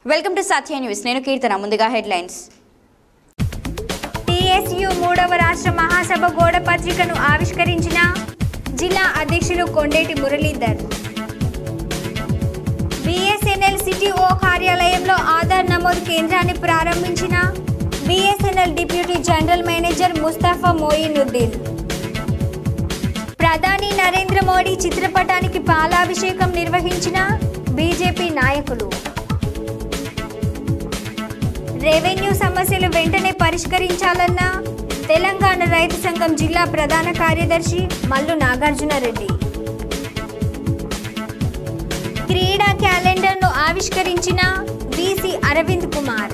welcome to Satya news నేను కీర్తన ముందుగా headlines TSU మూడవ రాష్ట్ర మహాసభ గోడ పత్రికను ఆవిష్కరించిన జిల్లా అధ్యక్షులు కొండేటి మురళీధర్ బిఎస్ఎన్ఎల్ సిటీ ఓ కార్యాలయంలో ఆధార్ నమోదు కేంద్రాన్ని ప్రారంభించిన BSNL deputy general manager Mustafa Moinuddin ప్రధాని నరేంద్ర మోడీ చిత్రపటానికి పాలాభిషేకం నిర్వహించిన బీజేపీ నాయకులు రెవెన్యూ సమస్యలు వెంటనే పరిష్కరించాలన్న తెలంగాణ రైతు సంఘం జిల్లా ప్రధాన కార్యదర్శి మల్లు నాగార్జునరెడ్డి క్రీడా క్యాలెండర్ను ఆవిష్కరించిన వీసీ అరవింద్ కుమార్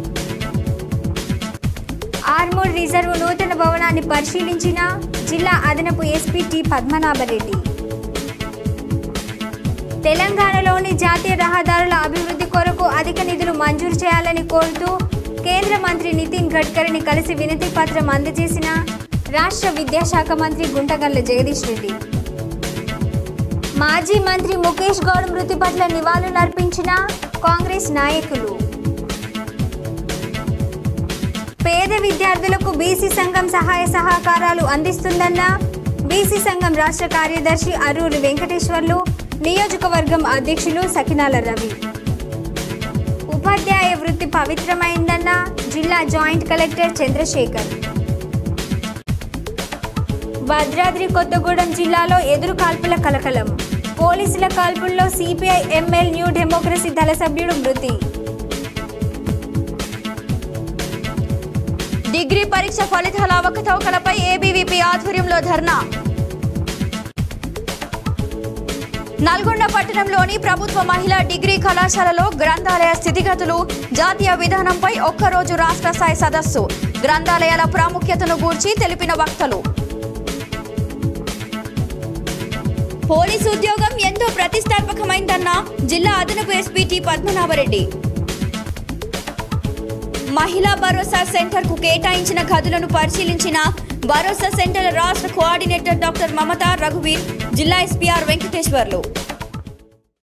ఆర్మూర్ రిజర్వ్ నూతన భవనాన్ని పరిశీలించిన జిల్లా అదనపు ఎస్పీ టి పద్మనాభరెడ్డి తెలంగాణలోని జాతీయ రహదారుల అభివృద్ధి కొరకు అధిక నిధులు మంజూరు చేయాలని కోరుతూ కేంద్ర మంత్రి నితిన్ గడ్కరీని కలిసి వినతి పత్రం అందజేసిన రాష్ట్ర విద్యాశాఖ మంత్రి గుంటగల్ల జగదీష్ రెడ్డి మాజీ మంత్రి ముఖేష్ గౌడ్ మృతి పట్ల నివాళులర్పించిన కాంగ్రెస్ నాయకులు పేద విద్యార్థులకు బీసీ సంఘం సహాయ సహకారాలు అందిస్తుందన్న బీసీ సంఘం రాష్ట్ర కార్యదర్శి అరూరి వెంకటేశ్వర్లు నియోజకవర్గం అధ్యక్షులు సకినాల రవి ఉపాధ్యాయ వృత్తి పవిత్రమైందన్న జిల్లా జాయింట్ కలెక్టర్ చంద్రశేఖర్ భద్రాద్రి కొత్తగూడెం జిల్లాలో ఎదురు కాల్పుల కలకలం పోలీసుల కాల్పుల్లో సిపిఐ ఎంఎల్ న్యూ డెమోక్రసీ దళ సభ్యుడు మృతి డిగ్రీ పరీక్ష ఫలితాల అవకతవకలపై ఏబీవీపీ ఆధ్వర్యంలో ధర్నా నల్గొండ పట్టణంలోని ప్రభుత్వ మహిళా డిగ్రీ కళాశాలలో గ్రంథాలయ స్థితిగతులు జాతీయ విధానంపై ఒక్కరోజు రాష్ట్ర స్థాయి సదస్సు గ్రంథాలయాల ప్రాముఖ్యతను గూర్చి తెలిపిన వక్తలు పోలీసు ఉద్యోగం ఎంతో ప్రతిష్టాత్మకమైందన్న జిల్లా అదనపు ఎస్పీ టి పద్మనాభరెడ్డి మహిళా భరోసా సెంటర్ కు కేటాయించిన గదులను పరిశీలించిన భరోసా సెంటర్ రాష్ట్ర కోఆర్డినేటర్ డాక్టర్ మమతా రఘువీర్ జిల్లా ఎస్పీఆర్ వెంకటేశ్వర్లు